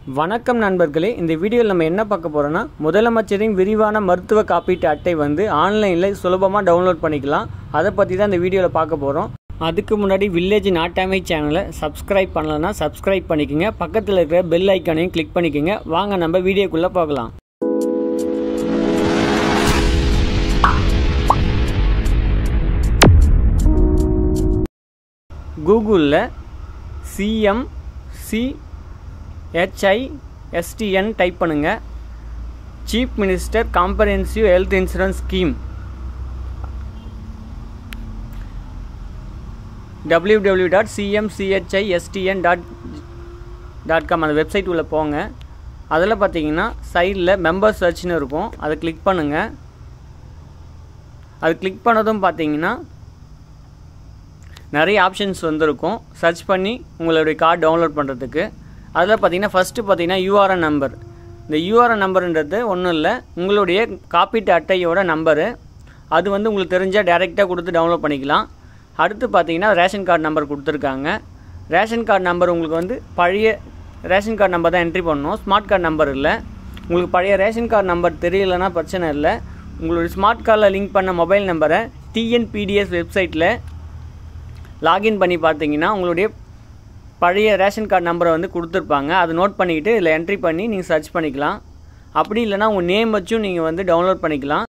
வணக்கம் நண்பர்களே இந்த வீடியோவில் நம்ம என்ன பார்க்க போகிறோன்னா முதலமைச்சரின் விரிவான மருத்துவ காப்பீட்டு அட்டை வந்து ஆன்லைனில் சுலபமாக டவுன்லோட் பண்ணிக்கலாம் அதை பற்றி தான் இந்த வீடியோவில் பார்க்க போகிறோம் அதுக்கு முன்னாடி வில்லேஜ் நாட்டாமை சேனலை சப்ஸ்கிரைப் பண்ணலன்னா சப்ஸ்கிரைப் பண்ணிக்கோங்க பக்கத்தில் இருக்கிற பெல் ஐக்கானையும் கிளிக் பண்ணிக்கோங்க வாங்க நம்ம வீடியோக்குள்ளே பார்க்கலாம் கூகுளில் சிஎம் சி ஹெச்ஐஎஸ்டிஎன் டைப் பண்ணுங்கள் chief minister comprehensive health insurance scheme W W dot CMCHISTN dot dot com அந்த வெப்சைட் உள்ளே போங்க அதில் பார்த்தீங்கன்னா சைடில் மெம்பர் சர்ச்னு இருக்கும் அதை கிளிக் பண்ணுங்கள் அது கிளிக் பண்ணதும் பார்த்தீங்கன்னா நிறைய ஆப்ஷன்ஸ் வந்திருக்கும் சர்ச் பண்ணி உங்களுடைய கார்டு டவுன்லோட் பண்ணுறதுக்கு அதில் பார்த்தீங்கன்னா ஃபஸ்ட்டு பார்த்தீங்கன்னா யூஆர்என் நம்பர் இந்த யூஆர்என் நம்பருன்றது ஒன்றும் இல்லை உங்களுடைய காப்பீட்டு அட்டையோட நம்பரு அது வந்து உங்களுக்கு தெரிஞ்சால் டேரெக்டாக கொடுத்து டவுன்லோட் பண்ணிக்கலாம் அடுத்து பார்த்தீங்கன்னா ரேஷன் கார்டு நம்பர் கொடுத்துருக்காங்க ரேஷன் கார்டு நம்பர் உங்களுக்கு வந்து பழைய ரேஷன் கார்டு நம்பர் தான் என்ட்ரி பண்ணணும் ஸ்மார்ட் கார்டு நம்பர் இல்லை உங்களுக்கு பழைய ரேஷன் கார்டு நம்பர் தெரியலனா பிரச்சனை இல்லை உங்களுடைய ஸ்மார்ட் கார்டில் லிங்க் பண்ண மொபைல் நம்பரை டிஎன்பிடிஎஸ் வெப்சைட்டில் லாகின் பண்ணி பார்த்தீங்கன்னா உங்களுடைய பழைய ரேஷன் கார்டு நம்பரை வந்து கொடுத்துருப்பாங்க அதை நோட் பண்ணிக்கிட்டு இதில் என்ட்ரி பண்ணி நீங்கள் சர்ச் பண்ணிக்கலாம் அப்படி இல்லைனா உங்கள் நேம் வச்சும் நீங்கள் வந்து டவுன்லோட் பண்ணிக்கலாம்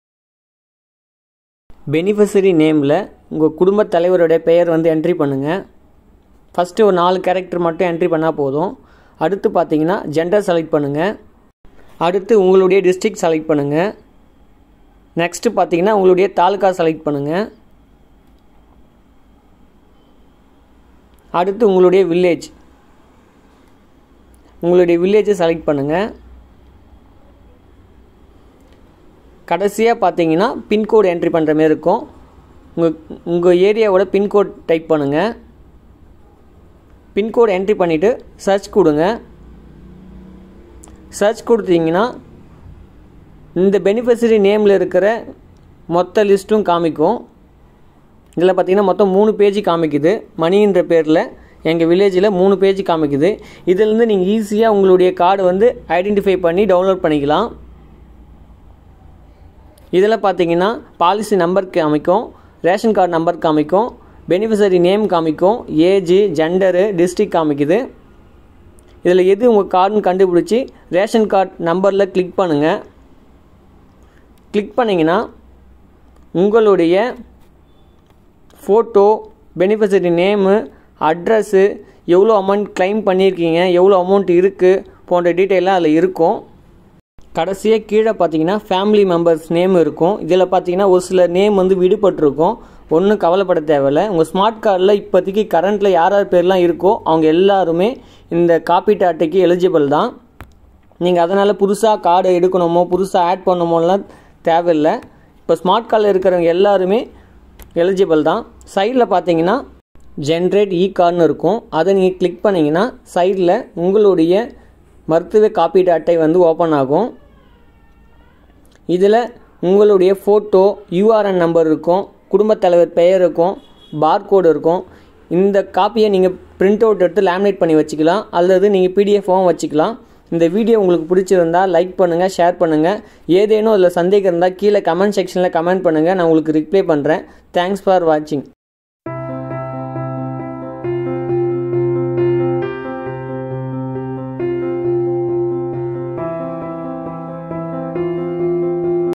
பெனிஃபிஷரி நேமில் உங்கள் குடும்பத் தலைவருடைய பெயர் வந்து என்ட்ரி பண்ணுங்கள் ஃபஸ்ட்டு ஒரு நாலு கேரக்டர் மட்டும் என்ட்ரி பண்ணால் போதும் அடுத்து பார்த்தீங்கன்னா ஜெண்டர் செலக்ட் பண்ணுங்கள் அடுத்து உங்களுடைய டிஸ்ட்ரிக்ட் செலக்ட் பண்ணுங்கள் நெக்ஸ்ட்டு பார்த்தீங்கன்னா உங்களுடைய தாலுக்கா செலக்ட் பண்ணுங்கள் அடுத்து உங்களுடைய வில்லேஜ் உங்களுடைய வில்லேஜை செலக்ட் பண்ணுங்கள் கடைசியாக பார்த்தீங்கன்னா பின்கோடு என்ட்ரி பண்ணுற மாரி இருக்கும் உங்கள் உங்கள் ஏரியாவோட பின்கோட் டைப் பண்ணுங்கள் பின்கோடு என்ட்ரி பண்ணிவிட்டு சர்ச் கொடுங்க சர்ச் கொடுத்தீங்கன்னா இந்த பெனிஃபிஷரி நேமில் இருக்கிற மொத்த லிஸ்ட்டும் காமிக்கும் இதில் பார்த்தீங்கன்னா மொத்தம் மூணு பேஜ் காமிக்குது மணின்ற பேரில் எங்கள் வில்லேஜில் மூணு பேஜ் காமிக்குது இதிலேருந்து நீங்கள் ஈஸியாக உங்களுடைய கார்டு வந்து ஐடென்டிஃபை பண்ணி டவுன்லோட் பண்ணிக்கலாம் இதில் பார்த்தீங்கன்னா பாலிசி நம்பர் காமிக்கும் ரேஷன் கார்டு நம்பர் காமிக்கும் பெனிஃபிஷரி நேம் காமிக்கும் ஏஜ் ஜெண்டரு டிஸ்ட்ரிக் காமிக்குது இதில் எது உங்கள் கார்டுன்னு கண்டுபிடிச்சி ரேஷன் கார்டு நம்பரில் கிளிக் பண்ணுங்கள் கிளிக் பண்ணிங்கன்னா உங்களுடைய ஃபோட்டோ பெனிஃபிஷரி நேமு அட்ரஸ்ஸு எவ்வளோ அமௌண்ட் கிளைம் பண்ணியிருக்கீங்க எவ்வளோ அமௌண்ட் இருக்குது போன்ற டீட்டெயிலாம் அதில் இருக்கும் கடைசியாக கீழே பார்த்தீங்கன்னா ஃபேமிலி மெம்பர்ஸ் நேம் இருக்கும் இதில் பார்த்தீங்கன்னா ஒரு சில நேம் வந்து விடுபட்டிருக்கும் ஒன்றும் கவலைப்பட தேவையில்ல உங்கள் ஸ்மார்ட் கார்டில் இப்போதைக்கு கரண்ட்டில் யார் யார் பேர்லாம் இருக்கோ அவங்க எல்லாருமே இந்த காப்பீட்டு அட்டைக்கு எலிஜிபிள் தான் நீங்கள் அதனால் புதுசாக கார்டு எடுக்கணுமோ புதுசாக ஆட் பண்ணணுமோலாம் தேவையில்லை இப்போ ஸ்மார்ட் கார்டில் இருக்கிறவங்க எல்லாருமே எலிஜிபிள் தான் சைடில் பார்த்தீங்கன்னா ஜென்ரேட் இ கார்டுன்னு இருக்கும் அதை நீங்கள் கிளிக் பண்ணிங்கன்னா சைடில் உங்களுடைய மருத்துவ காப்பீட்டு அட்டை வந்து ஓப்பன் ஆகும் இதில் உங்களுடைய ஃபோட்டோ யூஆர்என் நம்பர் இருக்கும் குடும்பத் தலைவர் பெயர் இருக்கும் பார்கோடு இருக்கும் இந்த காப்பியை நீங்கள் பிரிண்ட் அவுட் எடுத்து லேமினேட் பண்ணி வச்சுக்கலாம் அல்லது நீங்கள் பிடிஎஃபாகவும் வச்சுக்கலாம் இந்த வீடியோ உங்களுக்கு பிடிச்சிருந்தால் லைக் பண்ணுங்கள் ஷேர் பண்ணுங்கள் ஏதேனும் அதில் சந்தேகம் இருந்தால் கீழே கமெண்ட் செக்ஷனில் கமெண்ட் பண்ணுங்கள் நான் உங்களுக்கு ரிப்ளை பண்ணுறேன் தேங்க்ஸ் ஃபார் வாட்சிங்